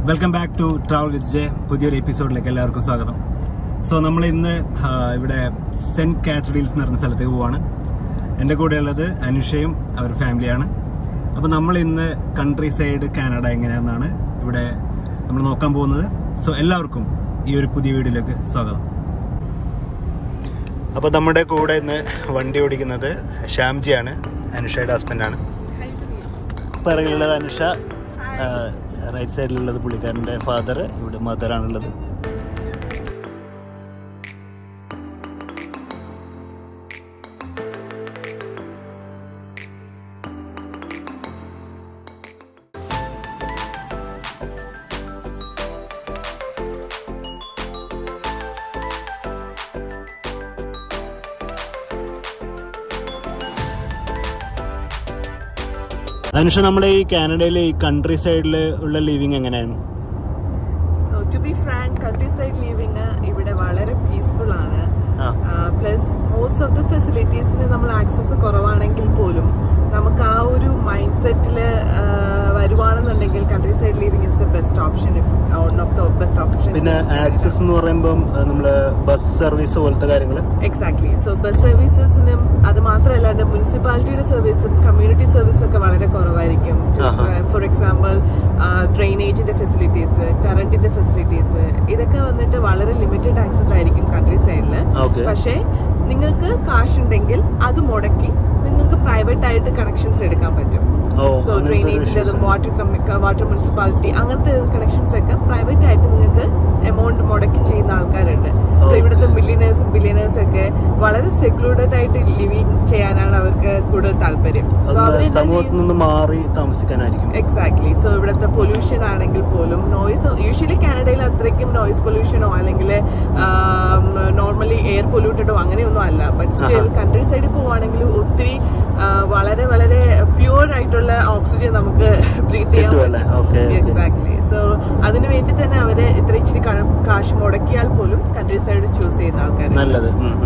Welcome back to travel with J പുതിയൊരു എപ്പിസോഡിലേക്ക് എല്ലാവർക്കും സ്വാഗതം സോ നമ്മൾ ഇന്ന് ആ, ഇവിടെ സെന്റ് കാത്തഡീൽസ് എന്ന് പറഞ്ഞ സ്ഥലത്തേക്ക് പോവാണ് എൻ്റെ കൂടെ ഉള്ളത് അനുഷയും അവർ ഫാമിലിയാണ് അപ്പോൾ നമ്മൾ ഇന്ന് കൺട്രി സൈഡ് കാനഡ എങ്ങനെയാണെന്നാണ് ഇവിടെ നമ്മൾ നോക്കാൻ പോകുന്നത് സോ എല്ലാവർക്കും ഈ ഒരു പുതിയ വീഡിയോയിലേക്ക് സ്വാഗതം അപ്പോൾ നമ്മുടെ കൂടെ ഇന്ന് വണ്ടി ഓടിക്കുന്നത് ശ്യാംജിയാണ് അനുഷയുടെ ഹസ്ബൻഡാണ് പിറകിലുള്ളത് അനുഷ റൈറ്റ് സൈഡിലുള്ളത് പുള്ളിക്കാരൻ്റെ ഫാദർ ഇവിടെ മദറാണുള്ളത് അനുഷ നമ്മുടെ ഈ കാനഡയിലെ ഈ കൺട്രി സൈഡിൽ ഉള്ള ലിവിങ് എങ്ങനെയാണ് so to be frank countryside living ഇവിടെ വളരെ പീസ്ഫുൾ ആണ് ആ പ്ലസ് മോസ്റ്റ് ഓഫ് ദ ഫെസിലിറ്റീസിന് നമ്മൾ ആക്സസ് കുറവാണെങ്കിൽ പോലും നമുക്ക് ആ ഒരു മൈൻഡ് സെറ്റിൽ വരുവാണെന്നുണ്ടെങ്കിൽ countryside living is the best option one of the best option പിന്നെ ആക്സസ് എന്ന് പറയുമ്പം നമ്മൾ ബസ് സർവീസ് പോലത്തെ കാര്യങ്ങൾ എക്സാക്ട്ലി സോ ബസ് സർവീസസിനും അത് മാത്രമല്ലാണ്ട് മുനിസിപ്പാലിറ്റിയുടെ സർവീസും കമ്മ്യൂണിറ്റി സർവീസും ഒക്കെ വളരെ കുറവായിരിക്കും ആഹാ. ഫോർ എക്സാമ്പിൾ ഡ്രെയിനേജിന്റെ ഫെസിലിറ്റീസ് കറണ്ടിന്റെ ഫെസിലിറ്റീസ് ഇതൊക്കെ വന്നിട്ട് വളരെ ലിമിറ്റഡ് ആക്സസ് ആയിരിക്കും കൺട്രി സൈഡിൽ ഓക്കെ പക്ഷേ നിങ്ങൾക്ക് കാശുണ്ടെങ്കിൽ അത് മുടക്കി നിങ്ങൾക്ക് പ്രൈവറ്റ് ആയിട്ട് കണക്ഷൻസ് എടുക്കാൻ പറ്റും ഓ സോ അങ്ങനത്തെ ഒരു ഡ്രെയിനേജിന്റെ issues ഉണ്ട്. വാട്ടർ വാട്ടർ മുനിസിപ്പാലിറ്റി അങ്ങനത്തെ കണക്ഷൻസ് ഒക്കെ പ്രൈവറ്റ് ആയിട്ട് നിങ്ങൾക്ക് എമൗണ്ട് മുടക്കി ചെയ്യുന്ന ആൾക്കാരുണ്ട് സോ Okay. ഇവിടുത്തെ മില്ലിനേഴ്സും ബില്ലിനേഴ്സ് ഒക്കെ വളരെ സെക്ലൂഡഡ് ആയിട്ട് ലിവിങ് ചെയ്യാനാണ് അവർക്ക് കൂടുതൽ താല്പര്യം സോ അത് സമൂഹത്തിൽ നിന്ന് മാറി താമസിക്കാനായിരിക്കും എക്സാക്ട്ലി സോ ഇവിടുത്തെ പൊല്യൂഷൻ ആണെങ്കിൽ പോലും നോയ്സ് യൂഷ്വലി കാനഡയിൽ അത്രയ്ക്കും നോയ്സ് പൊല്യൂഷനോ അല്ലെങ്കിൽ നോർമലി എയർ പൊല്യൂട്ടഡോ അങ്ങനെയൊന്നും അല്ല ബട്ട് സ്റ്റിൽ ആഹാ. കൺട്രി സൈഡിൽ പോവാണെങ്കിൽ ഒത്തിരി ആ, വളരെ വളരെ പ്യുവർ ആയിട്ടുള്ള ഓക്സിജൻ നമുക്ക് ബ്രീത്ത് ചെയ്യാൻ കിട്ടുമല്ലേ? Okay, okay. എക്സാക്ട്ലി സോ അതിനു വേണ്ടി തന്നെ അവര് ഇത്ര ഇച്ചിരി ക- കാശ് മുടക്കിയാൽ പോലും കൺട്രി സൈഡ് ചൂസ് ചെയ്യുന്ന ആൾക്കാർ നല്ലത് ഉം, ഉം.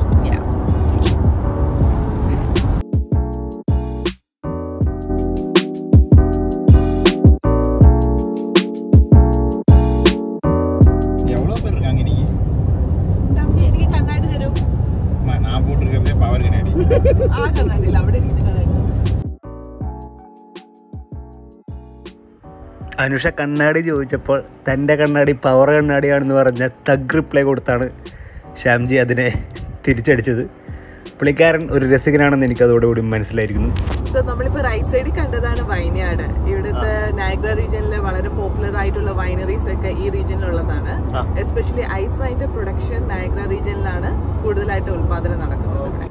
எவ்வளோ பேர் இருக்காங்க இன்னைக்கு എനിക്ക് കണ്ണാടി തരും அம்மா, நான் போட்டிருக்கிறதே பவர் கண்ணாடி ആ കണ്ണാടിയില്ല അവിടെ ഇരിക്കുന്ന കണ്ണാടി അനുഷ കണ്ണാടി ചോദിച്ചപ്പോൾ തൻ്റെ കണ്ണാടി പവർ കണ്ണാടിയാണെന്ന് പറഞ്ഞ തഗ് റിപ്ലൈ കൊടുത്താണ് ശ്യാംജി അതിനെ തിരിച്ചടിച്ചത് പുള്ളിക്കാരൻ ഒരു രസികനാണെന്ന് എനിക്ക് അതോടുകൂടി മനസ്സിലായിരിക്കുന്നു സോ നമ്മളിപ്പോ റൈറ്റ് സൈഡിൽ കണ്ടതാണ് വൈനാട് ഇവിടുത്തെ നാഗ്ര റീജിയനിലെ വളരെ പോപ്പുലർ ആയിട്ടുള്ള വൈനറീസ് ഒക്കെ ഈ റീജിയനിലുള്ളതാണ് ആ. എസ്പെഷ്യലി ഐസ് വൈൻ്റെ പ്രൊഡക്ഷൻ നാഗ്ര റീജിയനിലാണ് കൂടുതലായിട്ട് ഉൽപാദനം നടക്കുന്നത് ഇവിടെ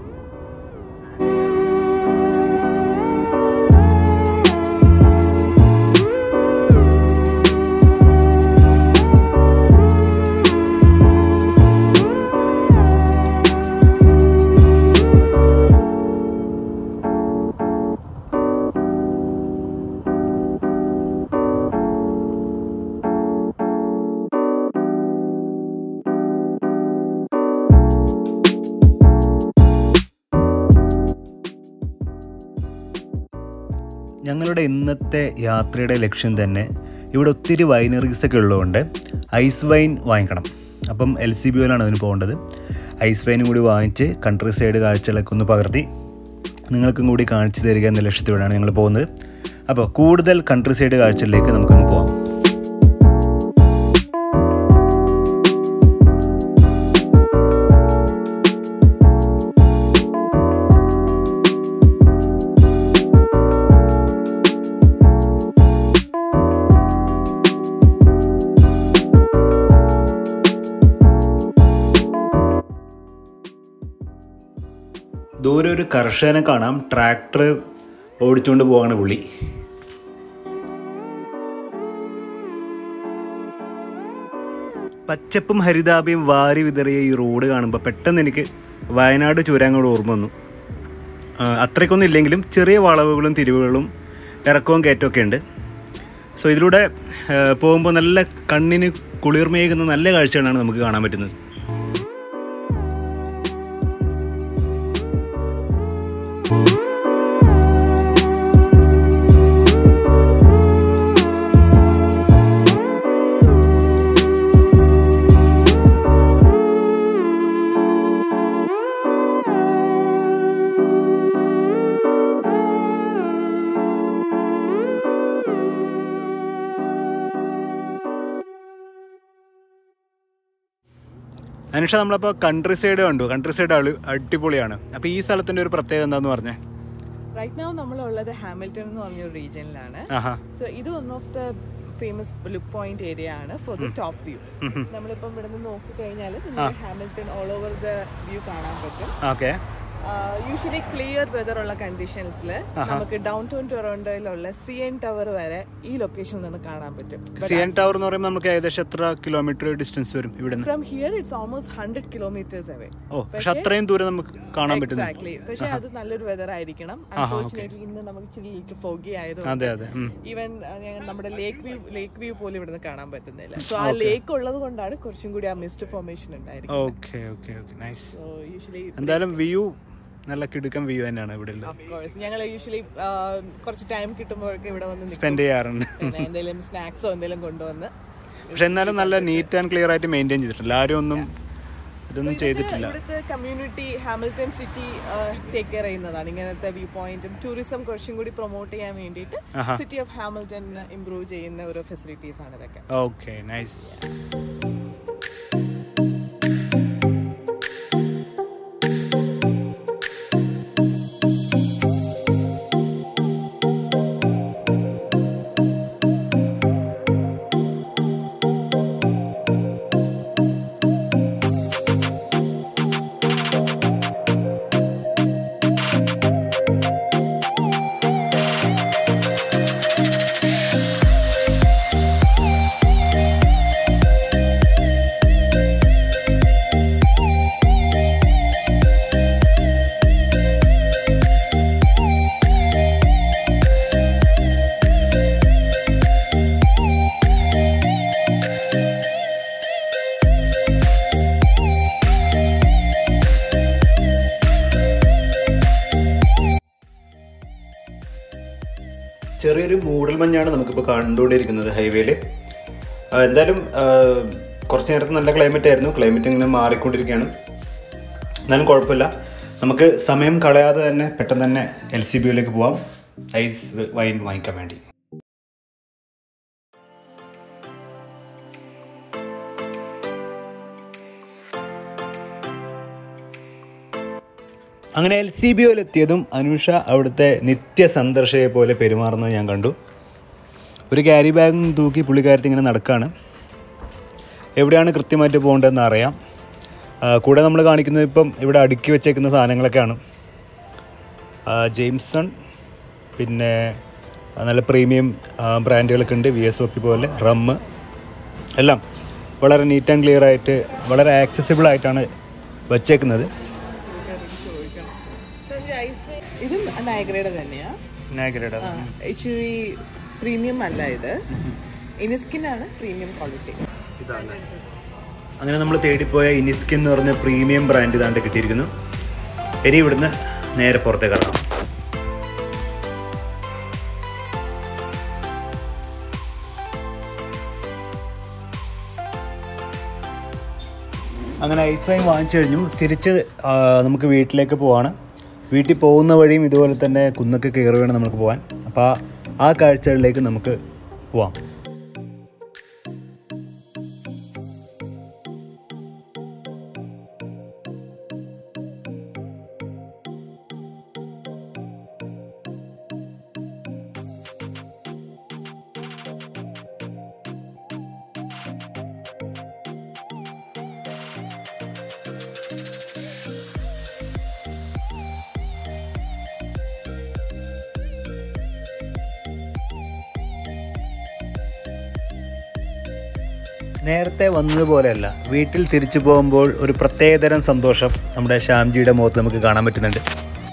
ഞങ്ങളുടെ ഇന്നത്തെ യാത്രയുടെ ലക്ഷ്യം തന്നെ ഇവിടെ ഒത്തിരി വൈനറീസ് ഒക്കെ ഉള്ളതുകൊണ്ട് ഐസ് വൈൻ വാങ്ങിക്കണം അപ്പം എൽ സി ബി ഒയിലാണ് അതിന് പോകേണ്ടത് ഐസ് വൈനും കൂടി വാങ്ങിച്ച് കൺട്രി സൈഡ് കാഴ്ചകളൊക്കെ ഒന്ന് പകർത്തി നിങ്ങൾക്കും കൂടി കാണിച്ചു തരിക എന്ന ലക്ഷ്യത്തോടെയാണ് ഞങ്ങൾ പോകുന്നത് അപ്പോൾ കൂടുതൽ കൺട്രി സൈഡ് കാഴ്ചകളിലേക്ക് നമുക്കൊന്ന് പോകാം ദൂരെ ഒരു കർഷകനെ കാണാം ട്രാക്ടർ ഓടിച്ചുകൊണ്ട് പോവാണ് പുള്ളി പച്ചപ്പും ഹരിതാപയും വാരി വിതറിയ ഈ റോഡ് കാണുമ്പോൾ പെട്ടെന്ന് എനിക്ക് വയനാട് ചൂരാങ്ങോട് ഓർമ്മ വന്നു ആ, അത്രയ്ക്കൊന്നും ഇല്ലെങ്കിലും ചെറിയ വളവുകളും തിരിവുകളും ഇറക്കവും കയറ്റമൊക്കെ ഉണ്ട് സോ ഇതിലൂടെ പോകുമ്പോൾ നല്ല കണ്ണിന് കുളിർമയേകുന്ന നല്ല കാഴ്ചകളാണ് നമുക്ക് കാണാൻ പറ്റുന്നത് അനുഷ നമ്മളപ്പോൾ കൺട്രി സൈഡ് കണ്ടു കൺട്രി സൈഡ് അടിപൊളിയാണ് അപ്പോൾ ഈ സ്ഥലത്തിൻ്റെ ഒരു പ്രത്യേകത എന്താന്ന് പറഞ്ഞേ റൈറ്റ് നൗ നമ്മളുള്ളത് ഹാമിൽട്ടൺ എന്ന് പറഞ്ഞൊരു റീജിയനിലാണ് ആഹാ സോ ഇത് one of the famous look point area ആണ് ഫോർ ദ ടോപ്പ് വ്യൂ നമ്മളിപ്പം ഇവിടെ നിന്ന് നോക്കി കഴിഞ്ഞാൽ Hamilton all over the view കാണാൻ പറ്റും ഓക്കെ യൂഷ്വലി ക്ലിയർ വെതർ ഉള്ള കണ്ടീഷൻസിൽ നമുക്ക് ഡൗൺ ടൗൺ ടൊറോണ്ടോയിലുള്ള സി എൻ ടവർ വരെ ഈ ലൊക്കേഷനിൽ നിന്ന് കാണാൻ പറ്റും സി എൻ ടവർ എന്ന് പറയുമ്പോൾ നമുക്ക് ഏകദേശം എത്ര കിലോമീറ്റർ ഡിസ്റ്റൻസ് വരും ഇവിടെ നിന്ന് from here it's almost hundred kilometres away ഓ പക്ഷെ അത്രയും ദൂരം നമുക്ക് കാണാൻ പറ്റുന്നു എക്സാക്ട്ലി പക്ഷെ അത് നല്ലൊരു വെതർ ആയിരിക്കണം അൺഫോർച്ചുനേറ്റ്ലി ഇന്ന് നമുക്ക് ഇച്ചിരി ലിറ്റിൽ ഫോഗി ആയതുകൊണ്ട് അതെ അതെ ഉം. ഈവൻ ഞങ്ങൾ നമ്മുടെ ലേക്ക് വ്യൂ ലേക്ക് വ്യൂ പോലും ഇവിടുന്ന് കാണാൻ പറ്റുന്നില്ല സോ ആ ലേക്ക് ഉള്ളത് കൊണ്ടാണ് കുറച്ചും കൂടി ആ മിസ്റ്റ് ഫോർമേഷൻ ഉണ്ടായിരിക്കുന്നത് okay okay okay nice so usually എന്തായാലും വ്യൂ നല്ല കിടുക്കൻ വ്യൂ തന്നെയാണ് ഇവിടെ ഉള്ളത് കോഴ്സ് ഞങ്ങൾ യൂഷ്വലി കുറച്ച് ടൈം കിട്ടുമ്പോഴൊക്കെ ഇവിടെ വന്ന് നിൽക്കും സ്പെൻഡ് ചെയ്യാറുണ്ട് പിന്നെ എന്തെങ്കിലും സ്നാക്സോ എന്തെങ്കിലും കൊണ്ടുവന്ന് പക്ഷെ എന്നാലും നല്ല നീറ്റ് ആൻഡ് ക്ലിയർ ആയിട്ട് മെയിൻറ്റെയിൻ ചെയ്തിട്ടില്ല ആരും ഒന്നും ഇതൊന്നും ചെയ്തിട്ടില്ല ഇവിടുത്തെ community Hamilton city take care ചെയ്യുന്നതാണ് ഇങ്ങനത്തെ വ്യൂ പോയിന്റും ടൂറിസം കുറച്ചും കൂടി പ്രൊമോട്ട് ചെയ്യാൻ വേണ്ടിയിട്ട് ആഹാ. സിറ്റി ഓഫ് ഹാമിൽട്ടൺ ഇംപ്രൂവ് ചെയ്യുന്ന ഓരോ ഫെസിലിറ്റീസ് ആണ് ഇതൊക്കെ ഓക്കെ നൈസ് ചെറിയൊരു മൂടൽമഞ്ഞാണ് നമുക്കിപ്പോൾ കണ്ടുകൊണ്ടിരിക്കുന്നത് ഹൈവേയിൽ എന്തായാലും ആ, കുറച്ച് നേരത്തെ നല്ല ക്ലൈമറ്റ് ആയിരുന്നു ക്ലൈമറ്റ് ഇങ്ങനെ മാറിക്കൊണ്ടിരിക്കുകയാണ് എന്നാലും കുഴപ്പമില്ല നമുക്ക് സമയം കളയാതെ തന്നെ പെട്ടെന്ന് തന്നെ എൽ സി ബിയിലേക്ക് പോവാം ഐസ് വൈൻ വാങ്ങിക്കാൻ വേണ്ടി അങ്ങനെ എൽ സി ബി എത്തിയതും അനുഷ അവിടുത്തെ നിത്യ സന്ദർശകയെ പോലെ പെരുമാറുന്നത് ഞാൻ കണ്ടു ഒരു ക്യാരി ബാഗും തൂക്കി പുള്ളിക്കാരത്തി ഇങ്ങനെ നടക്കുകയാണ് എവിടെയാണ് കൃത്യമായിട്ട് പോകേണ്ടതെന്ന് അറിയാം ആ, കൂടെ നമ്മൾ കാണിക്കുന്നത് ഇപ്പം ഇവിടെ അടുക്കി വെച്ചേക്കുന്ന സാധനങ്ങളൊക്കെയാണ് ആ, ജെയിംസൺ പിന്നെ ആ, നല്ല പ്രീമിയം ആ, ബ്രാൻഡുകളൊക്കെ ഉണ്ട് വി എസ് ഒ പി പോലെ റമ്മ് എല്ലാം വളരെ നീറ്റ് ആൻഡ് ക്ലിയർ ആയിട്ട് വളരെ ആക്സസിബിൾ ആയിട്ടാണ് വച്ചേക്കുന്നത് ഇതും നയഗ്രയുടെ തന്നെയാ നാഗരയുടെ ആ, ഇച്ചിരി പ്രീമിയം അല്ല ഇത് ഇനിസ്കിൻ ആണ് പ്രീമിയം ക്വാളിറ്റി അങ്ങനെ നമ്മൾ തേടിപ്പോയ ഇനിസ്കിൻ എന്ന് പറഞ്ഞ പ്രീമിയം ബ്രാൻഡ് ഇതാണ്ട് കിട്ടിയിരിക്കുന്നു ഇനി ഇവിടുന്ന് നേരെ പുറത്തേക്ക് ഇറങ്ങാം അങ്ങനെ ഐസ് വൈൻ വാങ്ങിച്ചു കഴിഞ്ഞു തിരിച്ച് ആ, നമുക്ക് വീട്ടിലേക്ക് പോവാണ് വീട്ടിൽ പോകുന്ന വഴിയും ഇതുപോലെ തന്നെ കുന്നൊക്കെ കയറി വേണം നമുക്ക് പോകാൻ അപ്പോൾ ആ- ആ കാഴ്ചകളിലേക്ക് നമുക്ക് പോവാം നേരത്തെ വന്നതുപോലെയല്ല വീട്ടിൽ തിരിച്ചു പോകുമ്പോൾ ഒരു പ്രത്യേകതരം സന്തോഷം നമ്മുടെ ശ്യാംജിയുടെ മുഖത്ത് നമുക്ക് കാണാൻ പറ്റുന്നുണ്ട്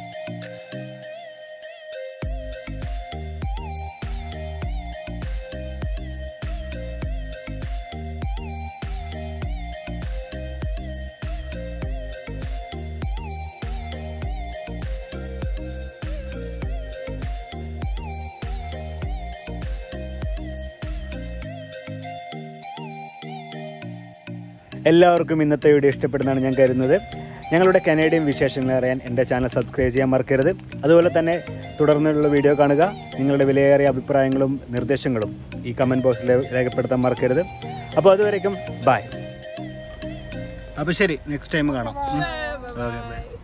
എല്ലാവർക്കും ഇന്നത്തെ വീഡിയോ ഇഷ്ടപ്പെടുന്നതാണ് ഞാൻ കരുതുന്നത് ഞങ്ങളുടെ കനേഡിയൻ വിശേഷങ്ങൾ അറിയാൻ എൻ്റെ ചാനൽ സബ്സ്ക്രൈബ് ചെയ്യാൻ മറക്കരുത് അതുപോലെ തന്നെ തുടർന്നുള്ള വീഡിയോ കാണുക നിങ്ങളുടെ വിലയേറിയ അഭിപ്രായങ്ങളും നിർദ്ദേശങ്ങളും ഈ കമൻറ്റ് ബോക്സിൽ രേഖപ്പെടുത്താൻ മറക്കരുത് അപ്പോൾ അതുവരേക്കും ബൈ അപ്പൊ ശരി നെക്സ്റ്റ് ടൈം കാണാം ഉം. Bye, bye, Okay, bye. bye.